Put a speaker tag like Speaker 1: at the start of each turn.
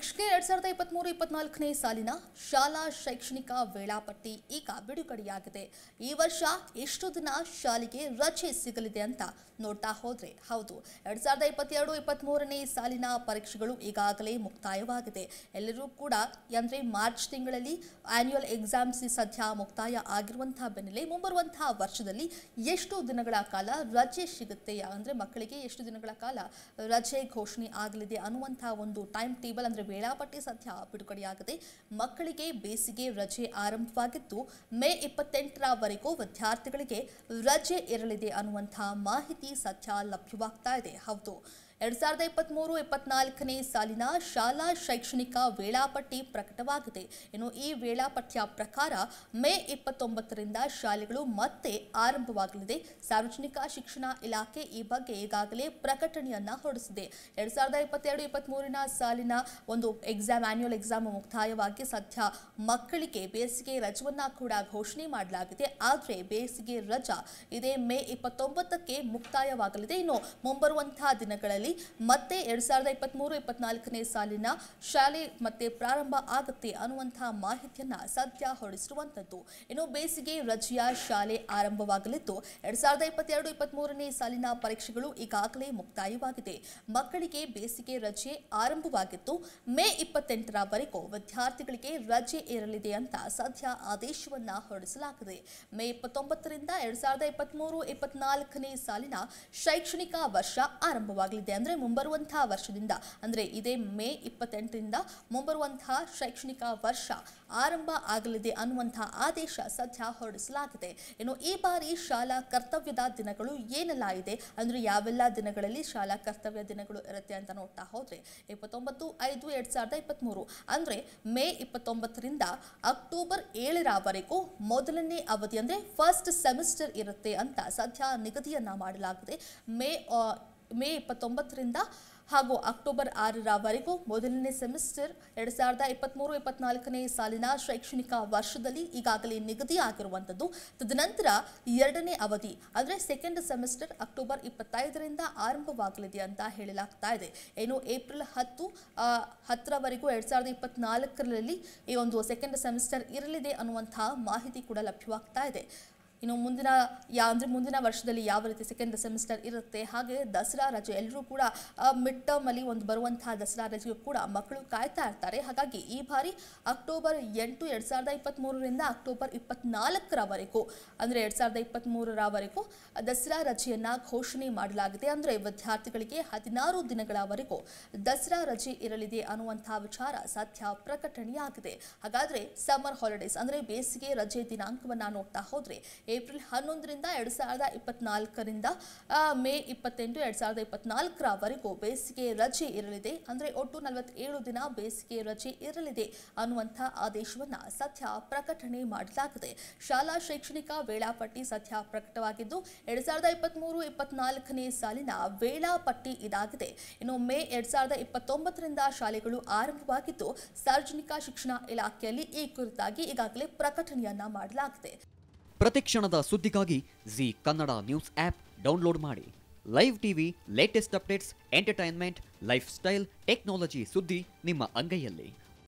Speaker 1: ವೀಕ್ಷಕೆ ಎರಡ್ ಸಾವಿರದ ಇಪ್ಪತ್ಮೂರು ಇಪ್ಪತ್ನಾಲ್ಕನೇ ಸಾಲಿನ ಶಾಲಾ ಶೈಕ್ಷಣಿಕ ವೇಳಾಪಟ್ಟಿ ಈಗ ಬಿಡುಗಡೆಯಾಗಿದೆ ಈ ವರ್ಷ ಎಷ್ಟು ದಿನ ಶಾಲೆಗೆ ರಜೆ ಸಿಗಲಿದೆ ಅಂತ ನೋಡ್ತಾ ಹೋದ್ರೆ ಹೌದು ಎರಡ್ ಸಾವಿರದ ಇಪ್ಪತ್ತೆರಡು ಇಪ್ಪತ್ಮೂರನೇ ಸಾಲಿನ ಪರೀಕ್ಷೆಗಳು ಈಗಾಗಲೇ ಮುಕ್ತಾಯವಾಗಿದೆ ಎಲ್ಲರೂ ಕೂಡ ಅಂದ್ರೆ ಮಾರ್ಚ್ ತಿಂಗಳಲ್ಲಿ ಆನ್ಯುವಲ್ ಎಕ್ಸಾಮ್ಸ್ ಸದ್ಯ ಮುಕ್ತಾಯ ಆಗಿರುವಂತಹ ಬೆನ್ನಲ್ಲೇ ಮುಂಬರುವಂತಹ ವರ್ಷದಲ್ಲಿ ಎಷ್ಟು ದಿನಗಳ ಕಾಲ ರಜೆ ಸಿಗುತ್ತೆ ಅಂದ್ರೆ ಮಕ್ಕಳಿಗೆ ಎಷ್ಟು ದಿನಗಳ ಕಾಲ ರಜೆ ಘೋಷಣೆ ಆಗಲಿದೆ ಅನ್ನುವಂತಹ ಒಂದು ಟೈಮ್ ಟೇಬಲ್ ಅಂದ್ರೆ ವೇಳಾಪಟ್ಟಿ ಸದ್ಯ ಬಿಡುಗಡೆಯಾಗಿದೆ ಮಕ್ಕಳಿಗೆ ಬೇಸಿಗೆ ರಜೆ ಆರಂಭವಾಗಿದ್ದು ಮೇ ಇಪ್ಪತ್ತೆಂಟರವರೆಗೂ ವಿದ್ಯಾರ್ಥಿಗಳಿಗೆ ರಜೆ ಇರಲಿದೆ ಅನ್ನುವಂತಹ ಮಾಹಿತಿ ಸದ್ಯ ಲಭ್ಯವಾಗ್ತಾ ಇದೆ ಹೌದು ಎರಡ್ ಸಾವಿರದ ಇಪ್ಪತ್ತ್ಮೂರು ಇಪ್ಪತ್ನಾಲ್ಕನೇ ಸಾಲಿನ ಶಾಲಾ ಶೈಕ್ಷಣಿಕ ವೇಳಾಪಟ್ಟಿ ಪ್ರಕಟವಾಗಿದೆ ಇನ್ನು ಈ ವೇಳಾಪಟ್ಟಿಯ ಪ್ರಕಾರ ಮೇ ಇಪ್ಪತ್ತೊಂಬತ್ತರಿಂದ ಶಾಲೆಗಳು ಮತ್ತೆ ಆರಂಭವಾಗಲಿದೆ ಸಾರ್ವಜನಿಕ ಶಿಕ್ಷಣ ಇಲಾಖೆ ಈ ಬಗ್ಗೆ ಈಗಾಗಲೇ ಪ್ರಕಟಣೆಯನ್ನ ಹೊರಡಿಸಿದೆ ಎರಡ್ ಸಾವಿರದ ಇಪ್ಪತ್ತೆರಡು ಇಪ್ಪತ್ತ್ಮೂರಿನ ಸಾಲಿನ ಒಂದು ಎಕ್ಸಾಮ್ ಆನ್ಯುವಲ್ ಎಕ್ಸಾಮ್ ಮುಕ್ತಾಯವಾಗಿ ಸದ್ಯ ಮಕ್ಕಳಿಗೆ ಬೇಸಿಗೆ ರಜವನ್ನ ಕೂಡ ಘೋಷಣೆ ಮಾಡಲಾಗಿದೆ ಆದರೆ ಬೇಸಿಗೆ ರಜಾ ಇದೇ ಮೇ ಇಪ್ಪತ್ತೊಂಬತ್ತಕ್ಕೆ ಮುಕ್ತಾಯವಾಗಲಿದೆ ಇನ್ನು ಮುಂಬರುವಂತಹ ದಿನಗಳಲ್ಲಿ ಮತ್ತೆ ಎರಡ್ ಸಾವಿರದ ಇಪ್ಪತ್ತ್ಮೂರು ಇಪ್ಪತ್ನಾಲ್ಕನೇ ಸಾಲಿನ ಶಾಲೆ ಮತ್ತೆ ಪ್ರಾರಂಭ ಆಗುತ್ತೆ ಅನ್ನುವಂತಹ ಮಾಹಿತಿಯನ್ನ ಸದ್ಯ ಹೊರಡಿಸಿರುವಂತದ್ದು ಇನ್ನು ಬೇಸಿಗೆ ರಜೆಯ ಶಾಲೆ ಆರಂಭವಾಗಲಿದ್ದು ಎರಡ್ ಸಾವಿರದ ಇಪ್ಪತ್ತೆರಡು ಇಪ್ಪತ್ತ್ಮೂರನೇ ಸಾಲಿನ ಪರೀಕ್ಷೆಗಳು ಈಗಾಗಲೇ ಮುಕ್ತಾಯವಾಗಿದೆ ಮಕ್ಕಳಿಗೆ ಬೇಸಿಗೆ ರಜೆ ಆರಂಭವಾಗಿದ್ದು ಮೇ ಇಪ್ಪತ್ತೆಂಟರವರೆಗೂ ವಿದ್ಯಾರ್ಥಿಗಳಿಗೆ ರಜೆ ಇರಲಿದೆ ಅಂತ ಸದ್ಯ ಆದೇಶವನ್ನ ಹೊರಡಿಸಲಾಗಿದೆ ಮೇ ಇಪ್ಪತ್ತೊಂಬತ್ತರಿಂದ ಎರಡ್ ಸಾವಿರದ ಇಪ್ಪತ್ತ್ಮೂರು ಇಪ್ಪತ್ನಾಲ್ಕನೇ ಸಾಲಿನ ಶೈಕ್ಷಣಿಕ ವರ್ಷ ಆರಂಭವಾಗಲಿದೆ ಅಂದ್ರೆ ಮುಂಬರುವಂತಹ ವರ್ಷದಿಂದ ಅಂದ್ರೆ ಇದೇ ಮೇ ಇಪ್ಪತ್ತೆಂಟರಿಂದ ಮುಂಬರುವಂತಹ ಶೈಕ್ಷಣಿಕ ವರ್ಷ ಆರಂಭ ಆಗಲಿದೆ ಅನ್ನುವಂತಹ ಆದೇಶ ಸದ್ಯ ಹೊರಡಿಸಲಾಗಿದೆ ಇನ್ನು ಈ ಬಾರಿ ಶಾಲಾ ಕರ್ತವ್ಯದ ದಿನಗಳು ಏನೆಲ್ಲ ಇದೆ ಅಂದ್ರೆ ಯಾವೆಲ್ಲ ದಿನಗಳಲ್ಲಿ ಶಾಲಾ ಕರ್ತವ್ಯ ದಿನಗಳು ಇರುತ್ತೆ ಅಂತ ನೋಡ್ತಾ ಹೋದ್ರೆ ಇಪ್ಪತ್ತೊಂಬತ್ತು ಐದು ಎರಡ್ ಸಾವಿರದ ಇಪ್ಪತ್ತ್ಮೂರು ಅಂದ್ರೆ ಮೇ ಇಪ್ಪತ್ತೊಂಬತ್ತರಿಂದ ಅಕ್ಟೋಬರ್ ಏಳರವರೆಗೂ ಮೊದಲನೇ ಅವಧಿ ಅಂದ್ರೆ ಫಸ್ಟ್ ಸೆಮಿಸ್ಟರ್ ಇರುತ್ತೆ ಅಂತ ಸದ್ಯ ನಿಗದಿಯನ್ನ ಮಾಡಲಾಗಿದೆ ಮೇ ಆ, ಮೇ ಇಪ್ಪತ್ತೊಂಬತ್ತರಿಂದ ಹಾಗೂ ಅಕ್ಟೋಬರ್ ಆರರವರೆಗೂ ಮೊದಲನೇ ಸೆಮಿಸ್ಟರ್ ಎರಡು ಸಾವಿರದ ಇಪ್ಪತ್ತ್ಮೂರು ಇಪ್ಪತ್ನಾಲ್ಕನೇ ಸಾಲಿನ ಶೈಕ್ಷಣಿಕ ವರ್ಷದಲ್ಲಿ ಈಗಾಗಲೇ ನಿಗದಿ ಆಗಿರುವಂಥದ್ದು ತದನಂತರ ಎರಡನೇ ಅವಧಿ ಅಂದರೆ ಸೆಕೆಂಡ್ ಸೆಮಿಸ್ಟರ್ ಅಕ್ಟೋಬರ್ ಇಪ್ಪತ್ತೈದರಿಂದ ಆರಂಭವಾಗಲಿದೆ ಅಂತ ಹೇಳಲಾಗ್ತಾ ಇದೆ ಏನು ಏಪ್ರಿಲ್ ಹತ್ತು ಆ, ಹತ್ತರವರೆಗೂ ಎರಡು ಸಾವಿರದ ಇಪ್ಪತ್ನಾಲ್ಕರಲ್ಲಿ ಈ ಒಂದು ಸೆಕೆಂಡ್ ಸೆಮಿಸ್ಟರ್ ಇರಲಿದೆ ಅನ್ನುವಂತಹ ಮಾಹಿತಿ ಕೂಡ ಲಭ್ಯವಾಗ್ತಾ ಇದೆ ಇನ್ನು ಮುಂದಿನ ಯಾ ಅಂದರೆ ಮುಂದಿನ ವರ್ಷದಲ್ಲಿ ಯಾವ ರೀತಿ ಸೆಕೆಂಡ್ ಸೆಮಿಸ್ಟರ್ ಇರುತ್ತೆ ಹಾಗೆ ದಸರಾ ರಜೆ ಎಲ್ಲರೂ ಕೂಡ ಮಿಡ್ ಟರ್ಮ್ ಅಲ್ಲಿ ಒಂದು ಬರುವಂತಹ ದಸರಾ ರಜೆಗೂ ಕೂಡ ಮಕ್ಕಳು ಕಾಯ್ತಾ ಇರ್ತಾರೆ ಹಾಗಾಗಿ ಈ ಬಾರಿ ಅಕ್ಟೋಬರ್ ಎಂಟು ಎರಡ್ ಸಾವಿರದ ಇಪ್ಪತ್ತ್ಮೂರರಿಂದ ಅಕ್ಟೋಬರ್ ಇಪ್ಪತ್ನಾಲ್ಕರವರೆಗೂ ಅಂದರೆ ಎರಡ್ ಸಾವಿರದ ಇಪ್ಪತ್ತ್ಮೂರರವರೆಗೂ ದಸರಾ ರಜೆಯನ್ನ ಘೋಷಣೆ ಮಾಡಲಾಗಿದೆ ಅಂದರೆ ವಿದ್ಯಾರ್ಥಿಗಳಿಗೆ ಹದಿನಾರು ದಿನಗಳವರೆಗೂ ದಸರಾ ರಜೆ ಇರಲಿದೆ ಅನ್ನುವಂತಹ ವಿಚಾರ ಸದ್ಯ ಪ್ರಕಟಣೆಯಾಗಿದೆ ಹಾಗಾದ್ರೆ ಸಮ್ಮರ್ ಹಾಲಿಡೇಸ್ ಅಂದರೆ ಬೇಸಿಗೆ ರಜೆ ದಿನಾಂಕವನ್ನ ನೋಡ್ತಾ ಹೋದ್ರೆ ಏಪ್ರಿಲ್ ಹನ್ನೊಂದರಿಂದ ಎರಡ್ ಸಾವಿರದ ಇಪ್ಪತ್ನಾಲ್ಕರಿಂದ ಆ, ಮೇ ಇಪ್ಪತ್ತೆಂಟು ಎರಡ್ ಸಾವಿರದ ಇಪ್ಪತ್ನಾಲ್ಕರವರೆಗೂ ಬೇಸಿಗೆ ರಜೆ ಇರಲಿದೆ ಅಂದ್ರೆ ಒಟ್ಟು ನಲವತ್ತೇಳು ದಿನ ಬೇಸಿಗೆ ರಜೆ ಇರಲಿದೆ ಅನ್ನುವಂಥ ಆದೇಶವನ್ನ ಸದ್ಯ ಪ್ರಕಟಣೆ ಮಾಡಲಾಗಿದೆ ಶಾಲಾ ಶೈಕ್ಷಣಿಕ ವೇಳಾಪಟ್ಟಿ ಸದ್ಯ ಪ್ರಕಟವಾಗಿದ್ದು ಎರಡ್ ಸಾವಿರದ ಇಪ್ಪತ್ತ್ಮೂರು ಇಪ್ಪತ್ನಾಲ್ಕನೇ ಸಾಲಿನ ವೇಳಾಪಟ್ಟಿ ಇದಾಗಿದೆ ಇನ್ನು ಮೇ ಎರಡ್ ಸಾವಿರದ ಇಪ್ಪತ್ತೊಂಬತ್ತರಿಂದ ಶಾಲೆಗಳು ಆರಂಭವಾಗಿದ್ದು ಸಾರ್ವಜನಿಕ ಶಿಕ್ಷಣ ಇಲಾಖೆಯಲ್ಲಿ ಈ ಕುರಿತಾಗಿ ಈಗಾಗಲೇ ಪ್ರಕಟಣೆಯನ್ನ ಮಾಡಲಾಗಿದೆ
Speaker 2: ಪ್ರತಿಕ್ಷಣದ ಸುದ್ದಿಗಾಗಿ Zee Kannada news app download ಮಾಡಿ live TV latest updates entertainment lifestyle technology ಸುದ್ದಿ ನಿಮ್ಮ ಅಂಗೈಯಲ್ಲಿ